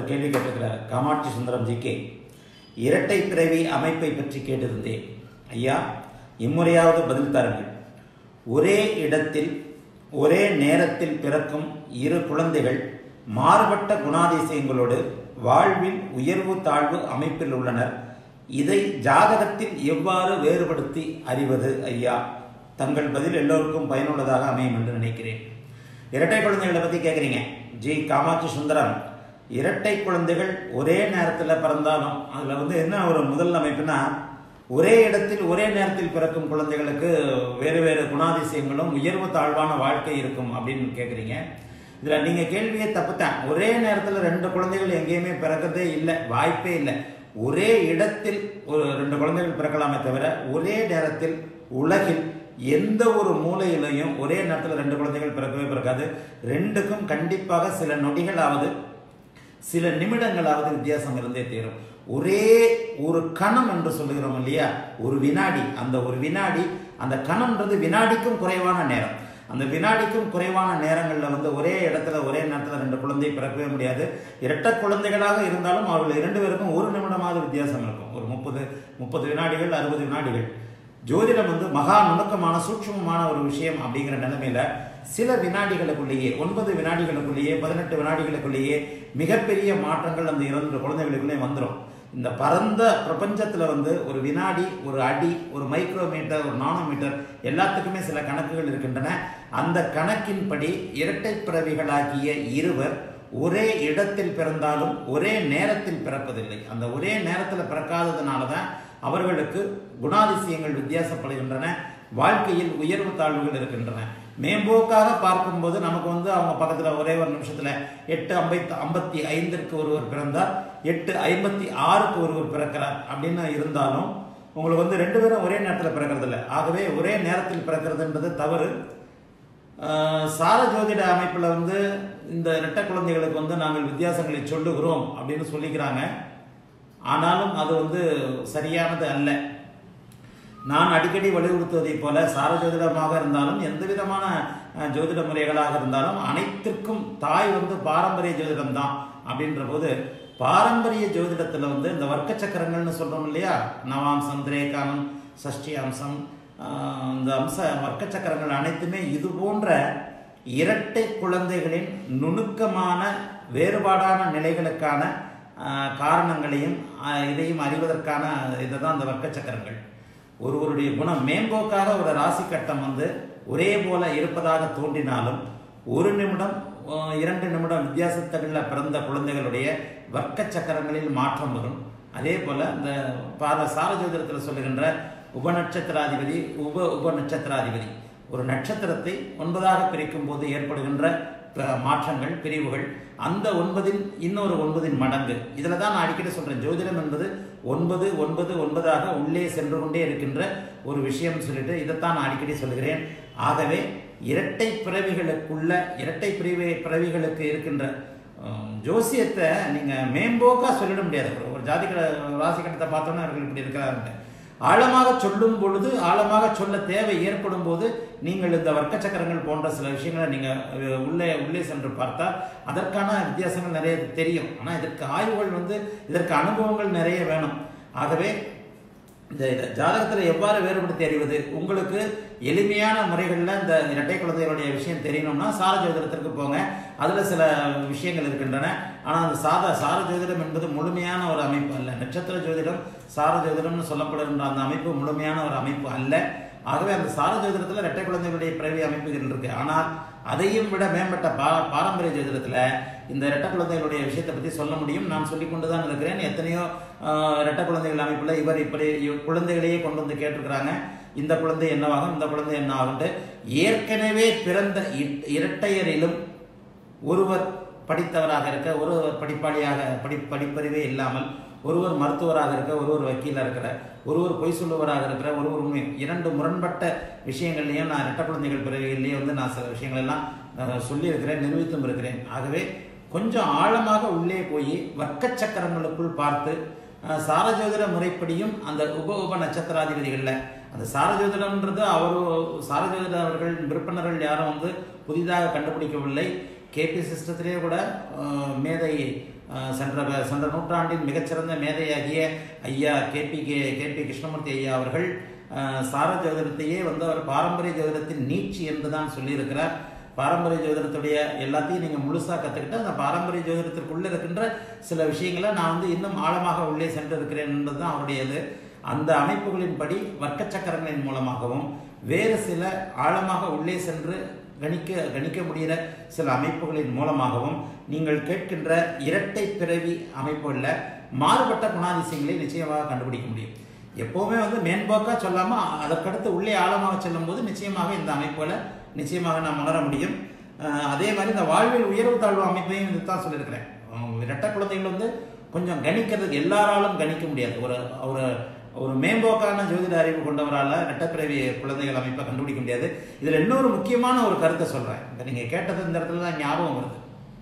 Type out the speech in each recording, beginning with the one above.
ஒருத்தர் கேள்வி கேட்டிருக்கிறார் காமாட்சி சுந்தரம் ஜிகே இரட்டை பிறவி அமைப்பை பற்றி கேட்டிருந்தேன் ஐயா இம்முறையாவது பதில் தாருங்கள் ஒரே இடத்தில் ஒரே நேரத்தில் பிறக்கும் இரு குழந்தைகள் மாறுபட்ட குணாதிசயங்களோடு வாழ்வில் உயர்வு தாழ்வு அமைப்பில் உள்ளனர் இதை ஜாதகத்தில் எவ்வாறு வேறுபடுத்தி அறிவது ஐயா தங்கள் பதில் எல்லோருக்கும் பயனுள்ளதாக அமையும் என்று நினைக்கிறேன் இரட்டை குழந்தைகளை பற்றி கேட்குறீங்க ஜி காமாட்சி சுந்தரம் இரட்டை குழந்தைகள் ஒரே நேரத்தில் பிறந்தாலும் அதில் வந்து என்ன ஒரு முதல் அமைப்புனா ஒரே இடத்தில் ஒரே நேரத்தில் பிறக்கும் குழந்தைகளுக்கு வேறு வேறு குணாதிசயங்களும் உயர்வு தாழ்வான வாழ்க்கை இருக்கும் அப்படின்னு கேட்குறீங்க இதில் நீங்கள் கேள்வியே தப்புத்தான் ஒரே நேரத்தில் ரெண்டு குழந்தைகள் எங்கேயுமே பிறக்கிறதே இல்லை வாய்ப்பே இல்லை ஒரே இடத்தில் ஒரு ரெண்டு குழந்தைகள் பிறக்கலாமே தவிர ஒரே நேரத்தில் உலகில் எந்த ஒரு மூலையிலையும் ஒரே நேரத்தில் ரெண்டு குழந்தைகள் பிறக்கவே பிறக்காது ரெண்டுக்கும் கண்டிப்பாக சில நொடிகளாவது சில நிமிடங்களாவது வித்தியாசம் இருந்தே தீரும் ஒரே ஒரு கணம் என்று சொல்லுகிறோம் இல்லையா ஒரு வினாடி அந்த ஒரு வினாடி அந்த கணம்ன்றது வினாடிக்கும் குறைவான நேரம் அந்த வினாடிக்கும் குறைவான நேரங்களில் வந்து ஒரே இடத்துல ஒரே நேரத்தில் ரெண்டு குழந்தை பிறக்கவே முடியாது இரட்டை குழந்தைகளாக இருந்தாலும் அவர்கள் இரண்டு பேருக்கும் ஒரு நிமிடமாவது வித்தியாசம் இருக்கும் ஒரு முப்பது முப்பது வினாடிகள் அறுபது வினாடிகள் ஜோதிடம் வந்து மகா நுணுக்கமான சூட்சமமான ஒரு விஷயம் அப்படிங்கிற நிலைமையில சில வினாடிகளுக்குள்ளேயே ஒன்பது வினாடிகளுக்குள்ளேயே பதினெட்டு வினாடிகளுக்குள்ளேயே மிகப்பெரிய மாற்றங்கள் அந்த இரண்டு குழந்தைகளுக்குள்ளே வந்துடும் இந்த பரந்த பிரபஞ்சத்தில் வந்து ஒரு வினாடி ஒரு அடி ஒரு மைக்ரோமீட்டர் ஒரு நானோமீட்டர் எல்லாத்துக்குமே சில கணக்குகள் இருக்கின்றன அந்த கணக்கின்படி இரட்டை பிறவிகளாகிய இருவர் ஒரே இடத்தில் பிறந்தாலும் ஒரே நேரத்தில் பிறப்பதில்லை அந்த ஒரே நேரத்தில் பிறக்காததுனால தான் அவர்களுக்கு குணாதிசயங்கள் வித்தியாசப்படுகின்றன வாழ்க்கையில் உயர்வு தாழ்வுகள் இருக்கின்றன மேம்போக்காக பார்க்கும்போது நமக்கு வந்து அவங்க பக்கத்தில் ஒரே ஒரு நிமிஷத்தில் எட்டு ஐம்பத்தி ஐம்பத்தி ஐந்திற்கு ஒருவர் பிறந்தார் எட்டு ஐம்பத்தி ஆறுக்கு ஒருவர் பிறக்கிறார் அப்படின்னு இருந்தாலும் உங்களுக்கு வந்து ரெண்டு பேரும் ஒரே நேரத்தில் பிறக்கிறது இல்லை ஆகவே ஒரே நேரத்தில் பிறக்கிறதுன்றது தவறு சார ஜோதிட அமைப்பில் வந்து இந்த இரட்டை குழந்தைகளுக்கு வந்து நாங்கள் வித்தியாசங்களை சொல்லுகிறோம் அப்படின்னு சொல்லிக்கிறாங்க ஆனாலும் அது வந்து சரியானது அல்ல நான் அடிக்கடி வலியுறுத்துவதைப் போல சார ஜோதிடமாக இருந்தாலும் எந்த விதமான ஜோதிட முறைகளாக இருந்தாலும் அனைத்திற்கும் தாய் வந்து பாரம்பரிய ஜோதிடம் தான் அப்படின்ற போது பாரம்பரிய ஜோதிடத்தில் வந்து இந்த வர்க்க சக்கரங்கள்னு சொல்கிறோம் இல்லையா நவாம்சம் திரேகானம் சஷ்டி அம்சம் இந்த அம்ச வர்க்க சக்கரங்கள் அனைத்துமே இது போன்ற இரட்டை குழந்தைகளின் நுணுக்கமான வேறுபாடான நிலைகளுக்கான காரணங்களையும் இதையும் அறிவதற்கான இதை தான் அந்த வர்க்க சக்கரங்கள் ஒருவருடைய குணம் மேம்போக்காக ஒரு ராசி கட்டம் வந்து ஒரே போல இருப்பதாக தோன்றினாலும் ஒரு நிமிடம் இரண்டு நிமிடம் வித்தியாசத்தகளில் பிறந்த குழந்தைகளுடைய வர்க்க சக்கரங்களில் மாற்றம் வரும் அதே போல் இந்த பார சாரஜோதிடத்தில் சொல்லுகின்ற உபநட்சத்திராதிபதி உப உப நட்சத்திராதிபதி ஒரு நட்சத்திரத்தை ஒன்பதாக பிரிக்கும் போது ஏற்படுகின்ற மாற்றங்கள் பிரிவுகள் அந்த ஒன்பதின் இன்னொரு ஒன்பதின் மடங்கு இதில் தான் நான் அடிக்கடி சொல்கிறேன் ஜோதிடம் என்பது ஒன்பது ஒன்பது ஒன்பதாக உள்ளே சென்று கொண்டே இருக்கின்ற ஒரு விஷயம் சொல்லிட்டு இதைத்தான் நான் அடிக்கடி சொல்கிறேன் ஆகவே இரட்டை பிறவிகளுக்குள்ள இரட்டை பிரிவு பிறவிகளுக்கு இருக்கின்ற ஜோசியத்தை நீங்கள் மேம்போக்காக சொல்லிட முடியாது ஒரு ஜாதிகளை ராசி கட்டத்தை பார்த்தோன்னா அவர்கள் இப்படி இருக்கிறாருன்ட்டு ஆழமாக சொல்லும் பொழுது ஆழமாக சொல்ல தேவை ஏற்படும் போது நீங்கள் இந்த வர்க்க சக்கரங்கள் போன்ற சில விஷயங்களை நீங்கள் உள்ளே உள்ளே சென்று பார்த்தால் அதற்கான வித்தியாசங்கள் நிறைய தெரியும் ஆனால் இதற்கு ஆய்வுகள் வந்து இதற்கு அனுபவங்கள் நிறைய வேணும் ஆகவே இந்த ஜாதகத்தில் எவ்வாறு வேறுபடுத்தி அறிவது உங்களுக்கு எளிமையான முறைகளில் இந்த இரட்டை குழந்தைகளுடைய விஷயம் தெரியணும்னா சார ஜோதிடத்திற்கு போங்க அதில் சில விஷயங்கள் இருக்கின்றன ஆனால் அந்த சாத சார ஜோதிடம் என்பது முழுமையான ஒரு அமைப்பு அல்ல நட்சத்திர ஜோதிடம் சார ஜோதிடம்னு சொல்லப்படுகின்ற அந்த அமைப்பு முழுமையான ஒரு அமைப்பு அல்ல ஆகவே அந்த சார ஜோதிடத்தில் இரட்டை குழந்தைகளுடைய பிறவி அமைப்புகள் இருக்கு ஆனால் அதையும் விட மேம்பட்ட பா பாரம்பரிய ஜோதிடத்தில் இந்த இரட்டை குழந்தைகளுடைய விஷயத்தை பற்றி சொல்ல முடியும் நான் சொல்லி கொண்டு தான் இருக்கிறேன் எத்தனையோ இரட்டை குழந்தைகள் அமைப்பில் இவர் இப்படி குழந்தைகளையே கொண்டு வந்து கேட்டிருக்கிறாங்க இந்த குழந்தை என்னவாகும் இந்த குழந்தை என்ன ஆகும்ட்டு ஏற்கனவே பிறந்த இரட்டையரிலும் ஒருவர் படித்தவராக இருக்க ஒருவர் படிப்பாளியாக படி படிப்பறிவே இல்லாமல் ஒருவர் மருத்துவராக இருக்க ஒருவர் வக்கீலாக இருக்கிற ஒருவர் பொய் சொல்லுவராக இருக்கிற ஒருவர் உண்மை இரண்டு முரண்பட்ட விஷயங்கள்லையும் நான் இரட்ட குழந்தைகள் பிறவிகள்லேயே வந்து நான் சில விஷயங்கள் எல்லாம் சொல்லியிருக்கிறேன் நிரூபித்தும் இருக்கிறேன் ஆகவே கொஞ்சம் ஆழமாக உள்ளே போய் வர்க்க சக்கரங்களுக்குள் பார்த்து சாரஜோதிட முறைப்படியும் அந்த உப உப நட்சத்திராதிபதிகளில் அந்த சாரஜோதிடம்ன்றது அவர் சாரஜோதிட அவர்கள் விற்பனர்கள் யாரும் வந்து புதிதாக கண்டுபிடிக்கவில்லை கேபி சிஸ்டத்திலே கூட மேதை அஹ், சென்ற வ- சென்ற நூற்றாண்டின் மிகச்சிறந்த மேதையாகிய ஐயா கேபி கே கேபி கிருஷ்ணமூர்த்தி ஐயா அவர்கள் அஹ், சார ஜோதிடத்தையே வந்து அவர் பாரம்பரிய ஜோதிடத்தின் நீட்சி என்று தான் சொல்லியிருக்கிறார் பாரம்பரிய ஜோதிடத்துடைய எல்லாத்தையும் நீங்கள் முழுசாக கற்றுக்கிட்டு அந்த பாரம்பரிய ஜோதிடத்திற்குள்ளே இருக்கின்ற சில விஷயங்களை நான் வந்து இன்னும் ஆழமாக உள்ளே சென்று இருக்கிறேன் என்பது தான் அவருடையது அந்த அமைப்புகளின்படி வர்க்க சக்கரங்களின் மூலமாகவும் வேறு சில ஆழமாக உள்ளே சென்று கணிக்க கணிக்க முடிகிற சில அமைப்புகளின் மூலமாகவும் நீங்கள் கேட்கின்ற இரட்டை பிறவி அமைப்புகளில் மாறுபட்ட குணாதிசயங்களை நிச்சயமாக கண்டுபிடிக்க முடியும் எப்போவுமே வந்து மேம்போக்காக சொல்லாமல் அதற்கடுத்து உள்ளே ஆழமாக செல்லும்போது நிச்சயமாக இந்த அமைப்புகளை நிச்சயமாக நாம் உணர முடியும் அஹ் அதே மாதிரி இந்த வாழ்வில் உயர்வு தாழ்வு அமைப்பையும் இது தான் சொல்லியிருக்கிறேன் அஹ் இரட்டை குழந்தைகள் வந்து கொஞ்சம் கணிக்கிறதுக்கு எல்லாராலும் கணிக்க முடியாது ஒரு ஒரு ஒரு மேம்போக்கான ஜோதிட அறிவு கொண்டவரால் ரெட்டப்பிறவி குழந்தைகள் அமைப்பை கண்டுபிடிக்க முடியாது இதில் இன்னொரு முக்கியமான ஒரு கருத்தை சொல்கிறேன் இப்போ நீங்கள் கேட்டது இந்த இடத்துல தான் ஞாபகம் வருது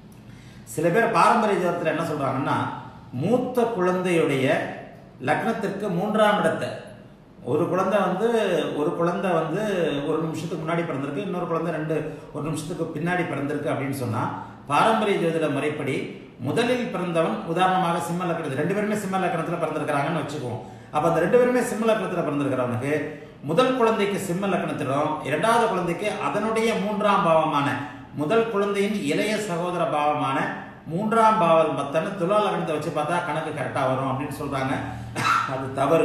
சில பேர் பாரம்பரிய ஜோதிடத்தில் என்ன சொல்கிறாங்கன்னா மூத்த குழந்தையுடைய லக்னத்திற்கு மூன்றாம் இடத்தை ஒரு குழந்தை வந்து ஒரு குழந்தை வந்து ஒரு நிமிஷத்துக்கு முன்னாடி பிறந்திருக்கு இன்னொரு குழந்தை ரெண்டு ஒரு நிமிஷத்துக்கு பின்னாடி பிறந்திருக்கு அப்படின்னு சொன்னால் பாரம்பரிய ஜோதிட முறைப்படி முதலில் பிறந்தவன் உதாரணமாக சிம்ம லக்கணத்தில் ரெண்டு பேருமே சிம்ம லக்கணத்தில் பிறந்திருக்கிறாங்கன்னு வச்சுக்குவோம் அப்போ அந்த ரெண்டு பேருமே சிம்ம லக்கணத்தில் பிறந்திருக்கிறவனுக்கு முதல் குழந்தைக்கு சிம்ம லக்கணத்திலும் இரண்டாவது குழந்தைக்கு அதனுடைய மூன்றாம் பாவமான முதல் குழந்தையின் இளைய சகோதர பாவமான மூன்றாம் பாவம் பத்தன துலா லக்னத்தை வச்சு பார்த்தா கணக்கு கரெக்டாக வரும் அப்படின்னு சொல்கிறாங்க அது தவறு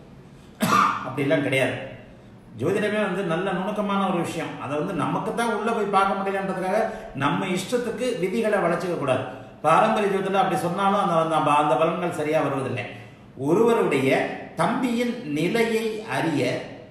அப்படிலாம் கிடையாது ஜோதிடமே வந்து நல்ல நுணுக்கமான ஒரு விஷயம் அதை வந்து நமக்கு தான் உள்ளே போய் பார்க்க முடியலன்றதுக்காக நம்ம இஷ்டத்துக்கு விதிகளை வளைச்சிக்க கூடாது பாரம்பரிய ஜோதிடம் அப்படி சொன்னாலும் அந்த அந்த ப- அந்த பலன்கள் சரியாக வருவதில்லை ஒருவருடைய தம்பியின் நிலையை அறிய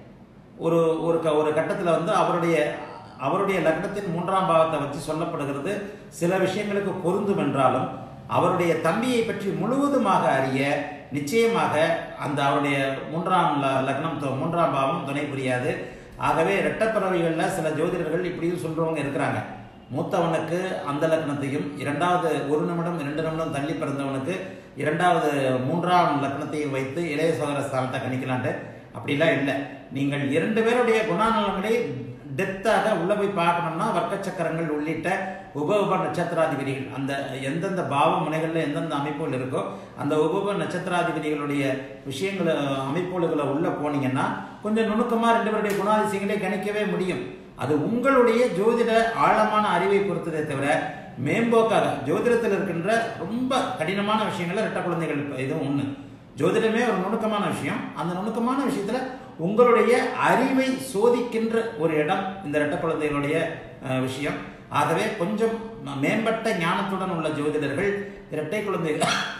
ஒரு ஒரு க ஒரு கட்டத்தில் வந்து அவருடைய அவருடைய லக்னத்தின் மூன்றாம் பாவத்தை வச்சு சொல்லப்படுகிறது சில விஷயங்களுக்கு பொருந்தும் என்றாலும் அவருடைய தம்பியை பற்றி முழுவதுமாக அறிய நிச்சயமாக அந்த அவருடைய மூன்றாம் ல- லக்னம் து- மூன்றாம் பாவம் துணை புரியாது ஆகவே இரட்டப்பறவைகளில் சில ஜோதிடர்கள் இப்படியும் சொல்றவங்க இருக்கிறாங்க மூத்தவனுக்கு அந்த லக்னத்தையும் இரண்டாவது ஒரு நிமிடம் இரண்டு நிமிடம் தள்ளி பிறந்தவனுக்கு இரண்டாவது மூன்றாம் லக்னத்தையும் வைத்து இளைய சோதர ஸ்தானத்தை கணிக்கலான்ட்டு அப்படிலாம் இல்லை நீங்கள் இரண்டு பேருடைய குணாநலங்களை டெப்த்தாக உள்ள போய் பார்க்கணும்னா வர்க்க சக்கரங்கள் உள்ளிட்ட உப உப நட்சத்திராதிபதிகள் அந்த எந்தெந்த பாவ முனைகளில் எந்தெந்த அமைப்புகள் இருக்கோ அந்த உப உப நட்சத்திராதிபதிகளுடைய விஷயங்களை அமைப்புகளை உள்ள போனீங்கன்னா கொஞ்சம் நுணுக்கமாக ரெண்டு பேருடைய குணாதிசயங்களை கணிக்கவே முடியும் அது உங்களுடைய ஜோதிட ஆழமான அறிவை பொறுத்ததே தவிர மேம்போக்காக ஜோதிடத்தில் இருக்கின்ற ரொம்ப கடினமான விஷயங்களை ரெட்ட குழந்தைகள் இதுவும் ஒன்று ஜோதிடமே ஒரு நுணுக்கமான விஷயம் அந்த நுணுக்கமான விஷயத்துல உங்களுடைய அறிவை சோதிக்கின்ற ஒரு இடம் இந்த ரெட்ட குழந்தைகளுடைய அஹ், விஷயம் ஆகவே கொஞ்சம் ம- மேம்பட்ட ஞானத்துடன் உள்ள ஜோதிடர்கள் இரட்டை குழந்தை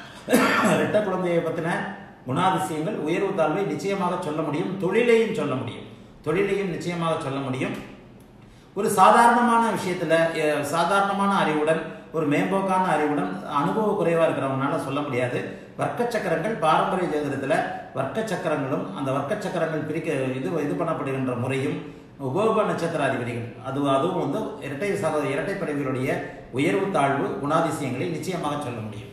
இரட்டை குழந்தையை பற்றின குணாதிசயங்கள் உயர்வு தாழ்வை நிச்சயமாக சொல்ல முடியும் தொழிலையும் சொல்ல முடியும் தொழிலையும் நிச்சயமாக சொல்ல முடியும் ஒரு சாதாரணமான விஷயத்துல அஹ், சாதாரணமான அறிவுடன் ஒரு மேம்போக்கான அறிவுடன் அனுபவ குறைவா இருக்கிறவங்களால சொல்ல முடியாது வர்க்க சக்கரங்கள் பாரம்பரிய ஜோதிடத்துல வர்க்க சக்கரங்களும் அந்த வர்க்க சக்கரங்கள் பிரிக்க இது இது பண்ணப்படுகின்ற முறையும் உபோப நட்சத்திராதிபதிகள் அது அதுவும் வந்து இரட்டை சக இரட்டை பறவைகளுடைய உயர்வு தாழ்வு குணாதிசயங்களை நிச்சயமாக சொல்ல முடியும்